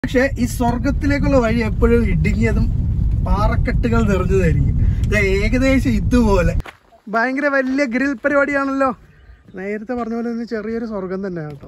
പക്ഷെ ഈ സ്വർഗത്തിലേക്കുള്ള വഴി എപ്പോഴും ഇടുങ്ങിയതും പാറക്കെട്ടുകൾ നിറഞ്ഞതായിരിക്കും ദേ ഏകദേശം ഇതുപോലെ ഭയങ്കര വലിയ ഗ്രിൽ പരിപാടിയാണല്ലോ നേരത്തെ പറഞ്ഞ പോലെ തന്നെ ചെറിയൊരു സ്വർഗം തന്നെ കേട്ടോ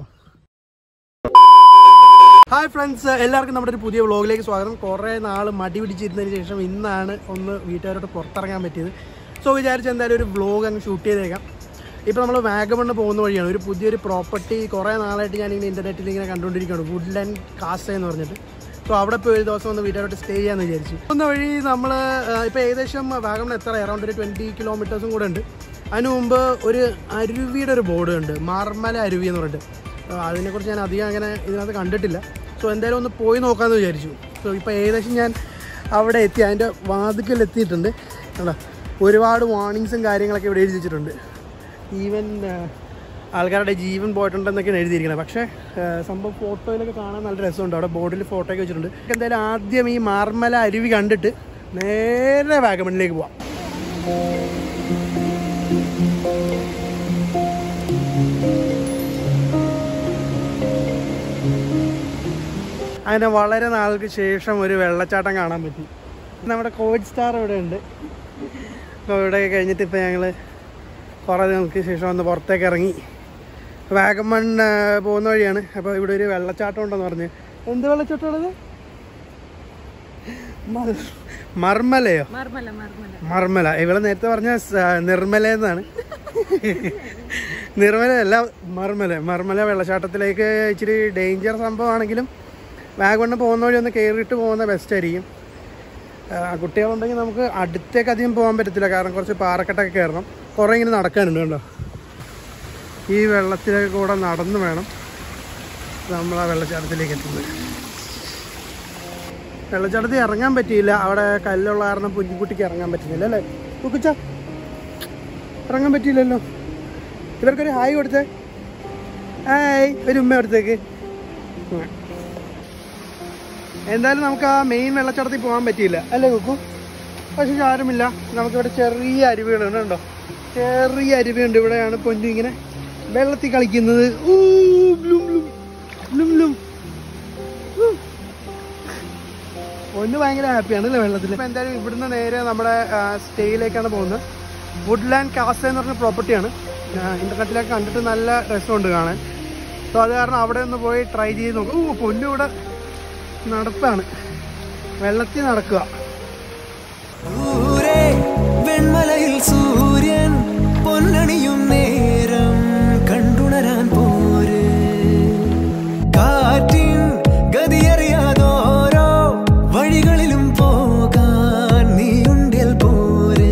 ഹായ് ഫ്രണ്ട്സ് എല്ലാവർക്കും നമ്മുടെ ഒരു പുതിയ വ്ളോഗിലേക്ക് സ്വാഗതം കുറേ നാൾ മടി പിടിച്ചിരുന്നതിന് ശേഷം ഇന്നാണ് ഒന്ന് വീട്ടുകാരോട്ട് പുറത്തിറങ്ങാൻ പറ്റിയത് സോ വിചാരിച്ച് എന്തായാലും ഒരു വ്ളോഗ് അങ്ങ് ഷൂട്ട് ചെയ്തേക്കാം ഇപ്പോൾ നമ്മൾ വാഗമണ്ണ് പോകുന്ന വഴിയാണ് ഒരു പുതിയൊരു പ്രോപ്പർട്ടി കുറേ നാളായിട്ട് ഞാനിങ്ങനെ ഇൻ്റർനെറ്റിൽ ഇങ്ങനെ കണ്ടുകൊണ്ടിരിക്കുകയാണ് വുഡ്ലാൻഡ് കാസ്റ്റ എന്ന് പറഞ്ഞിട്ട് സോ അവിടെ പോയി ഒരു ദിവസം ഒന്ന് വീട്ടുകാരോട്ട് സ്റ്റേ ചെയ്യാമെന്ന് വിചാരിച്ചു പോകുന്ന വഴി നമ്മൾ ഇപ്പോൾ ഏകദേശം വാഗമൺ എത്ര അറൗണ്ട് ഒരു ട്വൻറ്റി കിലോമീറ്റേഴ്സും കൂടെ ഉണ്ട് അതിന് മുമ്പ് ഒരു അരുവിയുടെ ഒരു ബോർഡ് ഉണ്ട് മാർമല അരുവി എന്ന് പറഞ്ഞിട്ട് ആ, അതിനെക്കുറിച്ച് ഞാൻ അധികം അങ്ങനെ ഇതിനകത്ത് കണ്ടിട്ടില്ല സോ എന്തായാലും ഒന്ന് പോയി നോക്കാമെന്ന് വിചാരിച്ചു സോ ഇപ്പോൾ ഏകദേശം ഞാൻ അവിടെ എത്തി അതിൻ്റെ വാതിക്കൽ എത്തിയിട്ടുണ്ട് കണ്ടോ ഒരുപാട് വാർണിങ്സും കാര്യങ്ങളൊക്കെ ഇവിടെ എഴുതി വെച്ചിട്ടുണ്ട് ഈവൻ ആൾക്കാരുടെ ജീവൻ പോയിട്ടുണ്ടെന്നൊക്കെയാണ് എഴുതിയിരിക്കുന്നത് പക്ഷേ ആ, സംഭവം ഫോട്ടോയിലൊക്കെ കാണാൻ നല്ല രസമുണ്ട് അവിടെ ബോർഡിൽ ഫോട്ടോ ഒക്കെ വെച്ചിട്ടുണ്ട് എന്തായാലും ആദ്യം ഈ മാർമല അരുവി കണ്ടിട്ട് നേരെ വാഗമണിലേക്ക് പോവാം അങ്ങനെ വളരെ നാൾക്ക് ശേഷം ഒരു വെള്ളച്ചാട്ടം കാണാൻ പറ്റി നമ്മുടെ കോച്ച് സ്റ്റാർ ഇവിടെ ഉണ്ട് അപ്പോൾ ഇവിടെ കഴിഞ്ഞിട്ട് ഇപ്പോൾ ഞങ്ങൾ കുറേ നാൾക്ക് ശേഷം ഒന്ന് പുറത്തേക്ക് ഇറങ്ങി വാഗമൺ ആ, പോകുന്ന വഴിയാണ് അപ്പോൾ ഇവിടെ ഒരു വെള്ളച്ചാട്ടം ഉണ്ടെന്ന് പറഞ്ഞ് എന്ത് വെള്ളച്ചാട്ടമാണത് മ- മർമലയോ മർമല മർമല മർമല ഇവിടെ നേരത്തെ പറഞ്ഞ സ- നിർമ്മല എന്നാണ് നിർമ്മല അല്ല മർമല മർമല വെള്ളച്ചാട്ടത്തിലേക്ക് ഇച്ചിരി ഡേഞ്ചർ സംഭവമാണെങ്കിലും വാഗമണ്ണ് പോകുന്ന വഴി ഒന്ന് കയറിയിട്ട് പോകുന്ന ബെസ്റ്റ് ആയിരിക്കും ആ, കുട്ടികളുണ്ടെങ്കിൽ നമുക്ക് അടുത്തേക്ക് അധികം പോകാൻ പറ്റത്തില്ല കാരണം കുറച്ച് പാറക്കെട്ടൊക്കെ കയറണം കുറേ ഇങ്ങനെ നടക്കാനുണ്ട് കണ്ടോ ഈ വെള്ളത്തിലേക്ക് കൂടെ നടന്നു വേണം നമ്മൾ ആ വെള്ളച്ചാട്ടത്തിലേക്ക് എത്തുന്നത് വെള്ളച്ചാട്ടത്തിൽ ഇറങ്ങാൻ പറ്റിയില്ല അവിടെ കല്ലുള്ള കാരണം പുഞ്ചിക്കുട്ടിക്ക് ഇറങ്ങാൻ പറ്റുന്നില്ല അല്ലേ കുക്കുച്ച ഇറങ്ങാൻ പറ്റിയില്ലല്ലോ ഇവർക്കൊരു ഹായ് കൊടുത്തേ ഹായ് ഒരു ഉമ്മ കൊടുത്തേക്ക് ഉം. എന്തായാലും നമുക്ക് ആ മെയിൻ വെള്ളച്ചാട്ടത്തിൽ പോകാൻ പറ്റിയില്ല അല്ലേ കുക്കു പക്ഷെ ആരുമില്ല നമുക്കിവിടെ ചെറിയ അരുവികളുണ്ട് കണ്ടോ ചെറിയ അരുവിയുണ്ട് ഇവിടെയാണ് പൊന്നു ഇങ്ങനെ വെള്ളത്തിൽ കളിക്കുന്നത് ഊ, ബ്ലും, ബ്ലും, ബ്ലും, ബ്ലും. ഊ. ഒന്ന് ഭയങ്കര ഹാപ്പിയാണ് അല്ലേ വെള്ളത്തിൽ ഇപ്പം എന്തായാലും ഇവിടുന്ന് നേരെ നമ്മുടെ സ്റ്റേയിലേക്കാണ് പോകുന്നത് വുഡ്ലാൻഡ് കാസ്റ്റ് എന്ന് പറഞ്ഞ പ്രോപ്പർട്ടിയാണ് ഇന്റർനെറ്റിലൊക്കെ കണ്ടിട്ട് നല്ല രസമുണ്ട് കാണാൻ സോ അത് കാരണം അവിടെ ഒന്ന് പോയി ട്രൈ ചെയ്ത് നോക്കും ഓ പൊന്നു ഇവിടെ നടത്താണ് വെള്ളത്തിൽ നടക്കുക ദൂരെ വെൺമലയിൽ സൂര്യൻ പൊന്നണിയും നേരം കണ്ടുണരാൻ പോര് കാറ്റിൻ ഗതിയറിയാതോരോ വഴികളിലും പോകാൻ നീയുണ്ടിൽ പോര്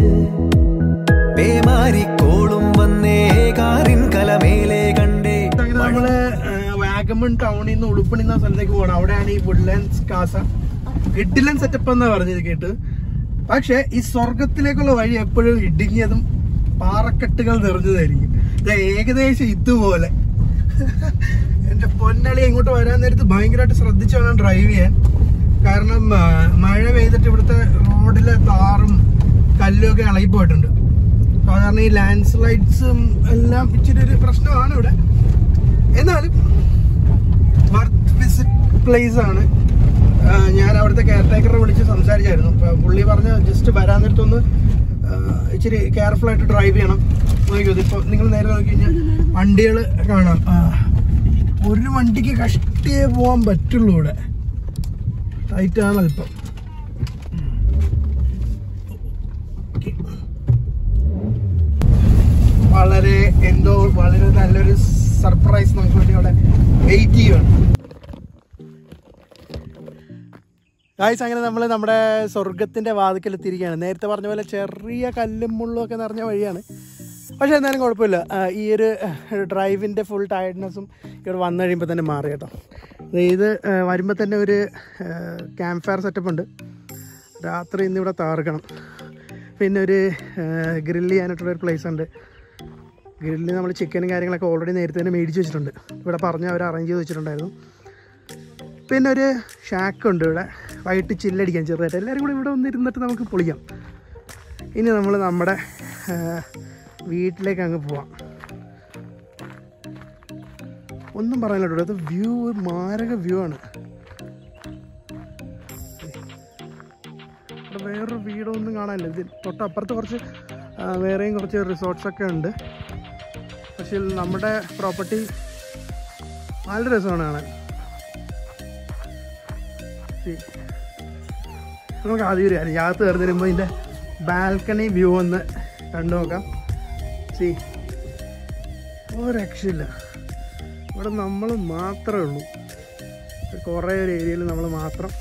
പേമാരിക്കോളും വന്നേ കാറിൻ കലമേലെ കണ്ടേ അങ്ങനെ നമ്മള് വാഗമൺ ടൗണിൽ നിന്ന് ഉടുപ്പണി എന്ന സ്ഥലത്തേക്ക് പോകണം അവിടെയാണ് ഈ വുഡ്ലാൻഡ്സ് കാസ ഇഡിലൻ സെറ്റപ്പ് എന്നാ പറഞ്ഞത് കേട്ട് പക്ഷെ ഈ സ്വർഗത്തിലേക്കുള്ള വഴി എപ്പോഴും ഇടുങ്ങിയതും പാറക്കെട്ടുകൾ നിറഞ്ഞതായിരിക്കും ദേ ഏകദേശം ഇതുപോലെ എന്റെ പൊന്നളി ഇങ്ങോട്ട് വരാൻ നേരത്ത് ഭയങ്കരമായിട്ട് ശ്രദ്ധിച്ചു വേണം ഡ്രൈവ് ചെയ്യാൻ കാരണം ആ, മഴ പെയ്തിട്ട് ഇവിടുത്തെ റോഡിലെ താറും കല്ലും ഒക്കെ ഇളകിപ്പോയിട്ടുണ്ട് അപ്പൊ അത് കാരണം ഈ ലാൻഡ് സ്ലൈഡ്സും എല്ലാം ഇച്ചിരി ഒരു പ്രശ്നമാണ് ഇവിടെ എന്നാലും വർത്ത് വിസിറ്റ് പ്ലേസ് ആണ് ആ, ഞാൻ അവിടുത്തെ കെയർ ടേക്കറെ വിളിച്ച് സംസാരിച്ചായിരുന്നു അപ്പൊ പുള്ളി പറഞ്ഞ ജസ്റ്റ് വരാൻ നേരത്തൊന്ന് ആ, ഇച്ചിരി കെയർഫുൾ ആയിട്ട് ഡ്രൈവ് ചെയ്യണം നോക്കിയോ ഇതിപ്പോ നിങ്ങൾ നേരെ നോക്കി കഴിഞ്ഞാൽ വണ്ടികൾ കാണാം ആ, ഒരു വണ്ടിക്ക് കഷ്ടിയേ പോകാൻ പറ്റുള്ളൂ ഇവിടെ ടൈറ്റ് ആണ് അല്പം Okay. വളരെ എന്തോ വളരെ നല്ലൊരു സർപ്രൈസ് നമുക്ക് വേണ്ടി അവിടെ വെയിറ്റ് ചെയ്യുകയാണ് ഗായ്സ് അങ്ങനെ നമ്മൾ നമ്മുടെ സ്വർഗത്തിൻ്റെ വാതിക്കൽ എത്തിയിരിക്കുകയാണ് നേരത്തെ പറഞ്ഞ പോലെ ചെറിയ കല്ലും മുള്ളും ഒക്കെ നിറഞ്ഞ വഴിയാണ് പക്ഷേ എന്നാലും കുഴപ്പമില്ല ആ, ഈ ഒരു ഡ്രൈവിൻ്റെ ഫുൾ ടയർഡ്നെസ്സും ഇവിടെ വന്നു കഴിയുമ്പോൾ തന്നെ മാറി കേട്ടോ ദേ ഇത് വരുമ്പോൾ തന്നെ ഒരു ക്യാമ്പ് ഫയർ സെറ്റപ്പ് ഉണ്ട് രാത്രി ഇന്നിവിടെ താർക്കണം പിന്നെ ഒരു ഗ്രില്ല് ചെയ്യാനായിട്ടുള്ള ഒരു പ്ലേസ് ഉണ്ട് ഗ്രില്ലിൽ നമ്മൾ ചിക്കനും കാര്യങ്ങളൊക്കെ ഓൾറെഡി നേരത്തെ തന്നെ മേടിച്ച് വെച്ചിട്ടുണ്ട് ഇവിടെ പറഞ്ഞ് അവർ അറേഞ്ച് ചെയ്ത് വെച്ചിട്ടുണ്ടായിരുന്നു പിന്നെ ഒരു ഷാക്ക് ഉണ്ട് ഇവിടെ വൈകിട്ട് ചില്ലടിക്കാൻ ചെറുതായിട്ട് എല്ലാവരും കൂടി ഇവിടെ വന്നിരുന്നിട്ട് നമുക്ക് പൊളിക്കാം ഇനി നമ്മൾ നമ്മുടെ ആ, വീട്ടിലേക്ക് അങ്ങ് പോവാം ഒന്നും പറയാനില്ല കേട്ടോ അത് വ്യൂ മാരക വ്യൂ ആണ് ഇവിടെ വേറൊരു വീടൊന്നും കാണാനില്ല ഇത് തൊട്ടപ്പുറത്ത് കുറച്ച് ആ, വേറെയും കുറച്ച് റിസോർട്ട്സ് ഒക്കെ ഉണ്ട് പക്ഷേ നമ്മുടെ പ്രോപ്പർട്ടി നല്ല രസമാണ് കാണാൻ See. നമുക്ക് ആദ്യം ഒരു കാര്യം യാത്ര കയറി തരുമ്പോൾ ഇതിൻ്റെ ബാൽക്കണി വ്യൂ ഒന്ന് കണ്ടു നോക്കാം സി ഒരു രക്ഷയില്ല ഇവിടെ നമ്മൾ മാത്രമേ ഉള്ളൂ കുറേ ഒരു ഏരിയയിൽ നമ്മൾ മാത്രം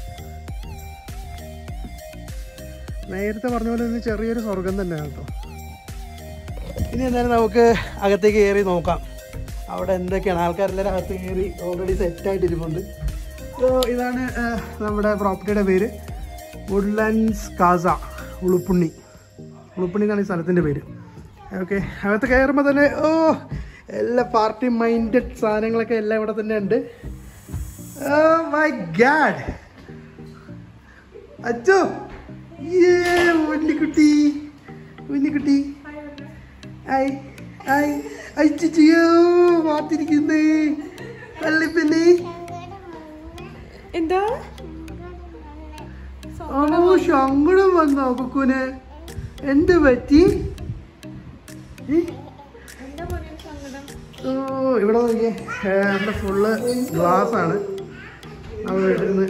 നേരത്തെ പറഞ്ഞ പോലെ തന്നെ ചെറിയൊരു സ്വർഗം തന്നെയാണ് കേട്ടോ ഇനി എന്തായാലും നമുക്ക് അകത്തേക്ക് കയറി നോക്കാം അവിടെ എന്തൊക്കെയാണ് ആൾക്കാരെല്ലാവരും അകത്ത് കയറി ഓൾറെഡി സെറ്റായിട്ട് ഇരിപ്പുണ്ട് സോ ഇതാണ് ആ, നമ്മുടെ പ്രോപ്പർട്ടിയുടെ പേര് വുഡ്ലാൻഡ്സ് കാസ ഉളുപ്പുണ്ണി ഉളുപ്പുണ്ണി എന്നാണ് ഈ സ്ഥലത്തിൻ്റെ പേര് ഓക്കെ അകത്ത് കയറുമ്പോൾ തന്നെ ഓ എല്ലാ പാർട്ടി മൈൻഡഡ് സാധനങ്ങളൊക്കെ എല്ലാം ഇവിടെ തന്നെ ഉണ്ട് ഓ മൈ ഗാഡ് അച്ചോ ഏ ഉണ്ണിക്കുട്ടി ഉണ്ണിക്കുട്ടി ഐ ഐ അയ്യോ പാത്തിരിക്കുന്നേ പള്ളിപ്പന്നെ എന്താ ഓ സങ്കടം വന്നോ കുക്കുന് എന്ത് പറ്റി ഏ? ഓ ഇവിടെ നോക്കിയേ ഏ, ഇവിടെ ഫുള്ള് ഗ്ലാസ് ആണ് നമ്മൾ വീട്ടിൽ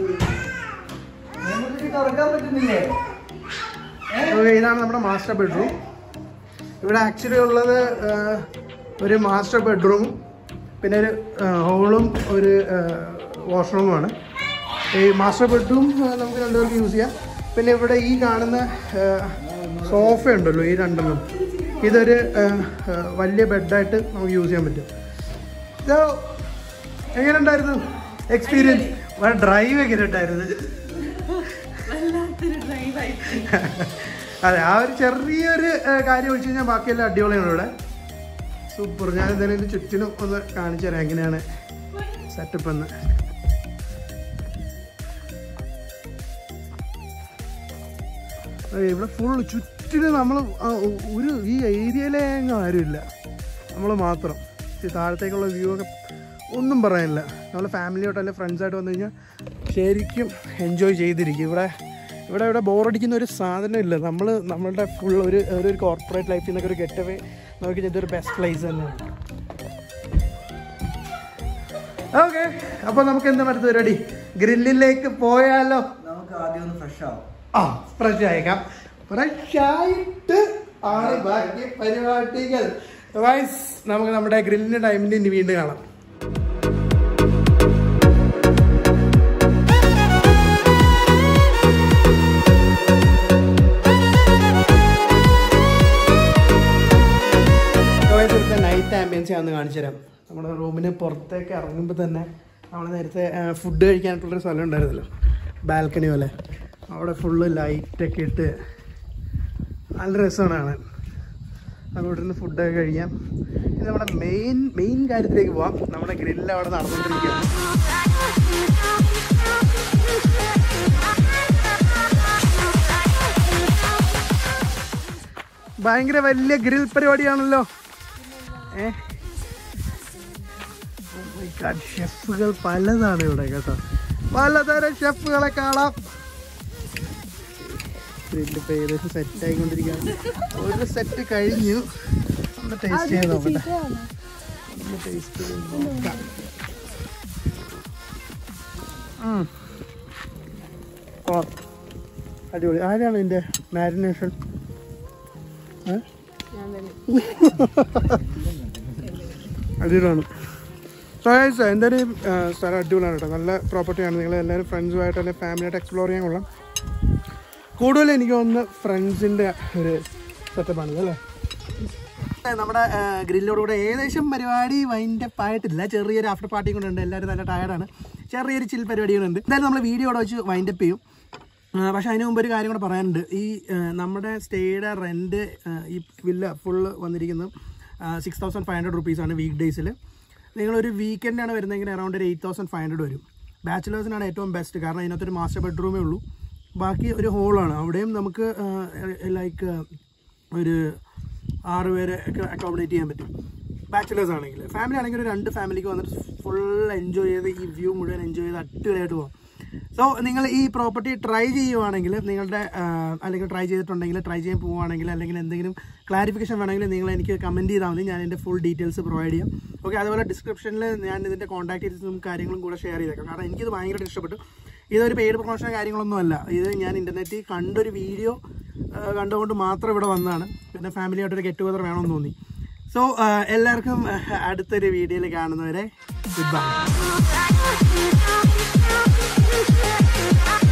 ഓക്കെ ഇതാണ് നമ്മുടെ മാസ്റ്റർ ബെഡ്റൂം ഇവിടെ ആക്ച്വലി ഉള്ളത് ആ, ഒരു മാസ്റ്റർ ബെഡ്റൂമും പിന്നെ ഒരു ഹോളും ഒരു വാഷ്റൂമുമാണ് ഈ മാസ്റ്റർ ബെഡ്റൂം നമുക്ക് രണ്ടുപേർക്ക് യൂസ് ചെയ്യാം പിന്നെ ഇവിടെ ഈ കാണുന്ന സോഫ ഉണ്ടല്ലോ ഈ രണ്ടെണ്ണം ഇതൊരു ആ, ആ, വലിയ ബെഡായിട്ട് നമുക്ക് യൂസ് ചെയ്യാൻ പറ്റും So, എങ്ങനെ ഉണ്ടായിരുന്നു എക്സ്പീരിയൻസ് ഡ്രൈവ് എങ്ങനെ ഉണ്ടായിരുന്നു വല്ലാത്തൊരു ഡ്രൈവായി അതെ ആ ഒരു ചെറിയൊരു ആ, കാര്യം ഒഴിച്ച് കഴിഞ്ഞാൽ ബാക്കിയെല്ലാം അടിപൊളിയാണ് ഇവിടെ സൂപ്പർ ഞാൻ എന്തായാലും ഇതിന് ചുറ്റിനും ഒന്ന് കാണിച്ചു തരാം എങ്ങനെയാണ് സെറ്റപ്പ് എന്ന് അതെ ഇവിടെ ഫുൾ ചുറ്റിനും നമ്മൾ ഒരു ഈ ഏരിയയിലെ അങ്ങ് ആരുമില്ല നമ്മൾ മാത്രം ഈ താഴത്തേക്കുള്ള വ്യൂ ഒക്കെ ഒന്നും പറയാനില്ല നമ്മൾ ഫാമിലിയോട്ട് അല്ലെങ്കിൽ ഫ്രണ്ട്സായിട്ട് വന്നു കഴിഞ്ഞാൽ ശരിക്കും എൻജോയ് ചെയ്തിരിക്കും ഇവിടെ ഇവിടെ ഇവിടെ ബോറടിക്കുന്ന ഒരു സാധനം ഇല്ല നമ്മൾ നമ്മളുടെ ഫുൾ ഒരു ഒരു കോർപ്പറേറ്റ് ലൈഫിൽ നിന്നൊക്കെ ഒരു ഗെറ്റ് അവേ നോക്കി ഇതൊരു ബെസ്റ്റ് പ്ലേസ് തന്നെയാണ് ഓക്കെ അപ്പോൾ നമുക്ക് എന്താ അടുത്ത പരിപാടി ഗ്രില്ലിലേക്ക് പോയാലോ നമുക്ക് ആദ്യം ഒന്ന് ഫ്രഷ് ആവും ആ ഫ്രഷ് ആയേക്കാം ഫ്രഷ് ആയിട്ട് ആണ് ബാക്കി പരിപാടികൾ വൈസ് നമുക്ക് നമ്മുടെ ഗ്രില്ലിന്റെ ടൈമിന് ഇനി വീണ്ടും കാണാം നൈറ്റ് ആംബിയൻസ് ഞാൻ ഒന്ന് കാണിച്ചു തരാം നമ്മുടെ റൂമിന് പുറത്തേക്ക് ഇറങ്ങുമ്പോൾ തന്നെ നമ്മൾ നേരത്തെ ഫുഡ് കഴിക്കാനായിട്ടുള്ളൊരു സ്ഥലം ഉണ്ടായിരുന്നല്ലോ ബാൽക്കണി പോലെ അവിടെ ഫുള്ള് ലൈറ്റൊക്കെ ഇട്ട് നല്ല രസമാണ് കാണാൻ നമുക്ക് ഇവിടെ നിന്ന് ഫുഡൊക്കെ കഴിക്കാം ഇനി നമ്മുടെ മെയിൻ മെയിൻ കാര്യത്തിലേക്ക് പോവാം നമ്മുടെ ഗ്രില്ല് അവിടെ നടന്നുകൊണ്ടിരിക്കുകയാണ് ഭയങ്കര വലിയ ഗ്രിൽ പരിപാടിയാണല്ലോ ഏ ഷെഫുകൾ പലതാണ് ഇവിടെ കേട്ടോ പലതരം ഷെഫുകളെ കാണാം ഗ്രില്ല് ഇപ്പൊ ഏകദേശം സെറ്റ് ആയിക്കൊണ്ടിരിക്കുകയാണ് ഒരു സെറ്റ് കഴിഞ്ഞു ഒന്ന് ടേസ്റ്റ് ചെയ്ത് നോക്കട്ടെ ഒന്ന് ടേസ്റ്റ് ചെയ്ത് നോക്കാം ഉം. ഓ അടിപൊളി ആരാണ് ഇതിൻ്റെ മാരിനേഷൻ അടിപൊളിയാണ് സോ ഗൈസ് എന്തായാലും ഈ, ആ, സ്ഥലം അടിപൊളിയാണ് കേട്ടോ നല്ല പ്രോപ്പർട്ടിയാണ് നിങ്ങൾ എല്ലാവരും ഫ്രണ്ട്സുമായിട്ട് അല്ലെങ്കിൽ ഫാമിലിയായിട്ട് എക്സ്പ്ലോർ ചെയ്യാൻ കൊള്ളാം കൂടുതൽ എനിക്ക് തോന്നുന്നു ഫ്രണ്ട്സിൻ്റെ ഒരു സെറ്റപ്പാണ് അല്ലേ നമ്മുടെ ഗ്രില്ലോടുകൂടെ ഏകദേശം പരിപാടി വൈൻഡപ്പ് ആയിട്ടില്ല ചെറിയൊരു ആഫ്റ്റർ പാർട്ടിയും കൂടെ ഉണ്ട് എല്ലാവരും നല്ല ടയർഡാണ് ചെറിയൊരു ചിൽ പരിപാടികളുണ്ട് എന്തായാലും നമ്മൾ വീഡിയോ അവിടെ വെച്ച് വൈൻഡപ്പ് ചെയ്യും ആ, പക്ഷേ അതിന് മുമ്പ് ഒരു കാര്യം കൂടെ പറയാനുണ്ട് ഈ ആ, നമ്മുടെ സ്റ്റേയുടെ റെൻറ്റ് ഈ വില്ല ഫുള്ള് വന്നിരിക്കുന്നത് സിക്സ് തൗസൻഡ് ഫൈവ് ഹൺഡ്രഡ് റുപ്പീസാണ് വീക്ക് ഡേയ്സിൽ നിങ്ങളൊരു വീക്കെൻഡാണ് വരുന്നതെങ്കിൽ അറൗണ്ട് ഒരു എയ്റ്റ് തൗസൻഡ് ഫൈവ് ഹൺഡ്രഡ് വരും ബാച്ചിലേഴ്സിനാണ് ഏറ്റവും ബെസ്റ്റ് കാരണം ഇതിനകത്തൊരു മാസ്റ്റർ ബെഡ്റൂമേ ഉള്ളൂ ബാക്കി ഒരു ഹോളാണ് അവിടെയും നമുക്ക് ലൈക്ക് ഒരു ആറ് പേരെ ഒക്കെ അക്കോമഡേറ്റ് ചെയ്യാൻ പറ്റും ബാച്ചിലേഴ്സ് ആണെങ്കിൽ ഫാമിലി ആണെങ്കിൽ ഒരു രണ്ട് ഫാമിലിക്ക് വന്നിട്ട് ഫുൾ എൻജോയ് ചെയ്ത് ഈ വ്യൂ മുഴുവൻ എൻജോയ് ചെയ്ത് അടിപൊളിയായിട്ട് പോകാം സോ നിങ്ങൾ ഈ പ്രോപ്പർട്ടി ട്രൈ ചെയ്യുവാണെങ്കിൽ നിങ്ങളുടെ ആ, അല്ലെങ്കിൽ ട്രൈ ചെയ്തിട്ടുണ്ടെങ്കിൽ ട്രൈ ചെയ്യാൻ പോവുകയാണെങ്കിൽ അല്ലെങ്കിൽ എന്തെങ്കിലും ക്ലാരിഫിക്കേഷൻ വേണമെങ്കിൽ നിങ്ങൾ എനിക്ക് കമൻറ്റ് ചെയ്താൽ മതി ഞാൻ എൻ്റെ ഫുൾ ഡീറ്റെയിൽസ് പ്രൊവൈഡ് ചെയ്യാം ഓക്കെ അതുപോലെ ഡിസ്ക്രിപ്ഷനിൽ ഞാൻ ഇതിൻ്റെ കോൺടാക്ട് ഡീറ്റെയിൽസും കാര്യങ്ങളും കൂടെ ഷെയർ ചെയ്തേക്കാം കാരണം എനിക്കിത് ഭയങ്കരമായിട്ട് ഇഷ്ടപ്പെട്ടു ഇതൊരു പെയ്ഡ് പ്രൊമോഷൻ കാര്യങ്ങളൊന്നും അല്ല ഇത് ഞാൻ ഇൻ്റർനെറ്റിൽ കണ്ടൊരു വീഡിയോ കണ്ടുകൊണ്ട് മാത്രം ഇവിടെ വന്നതാണ് പിന്നെ ഫാമിലിയായിട്ടൊരു ഗെറ്റ് ടുഗദർ വേണമെന്ന് തോന്നി സോ എല്ലാവർക്കും ആ, അടുത്തൊരു വീഡിയോയിൽ കാണുന്നവരെ ഗുഡ് ബൈ Thank you.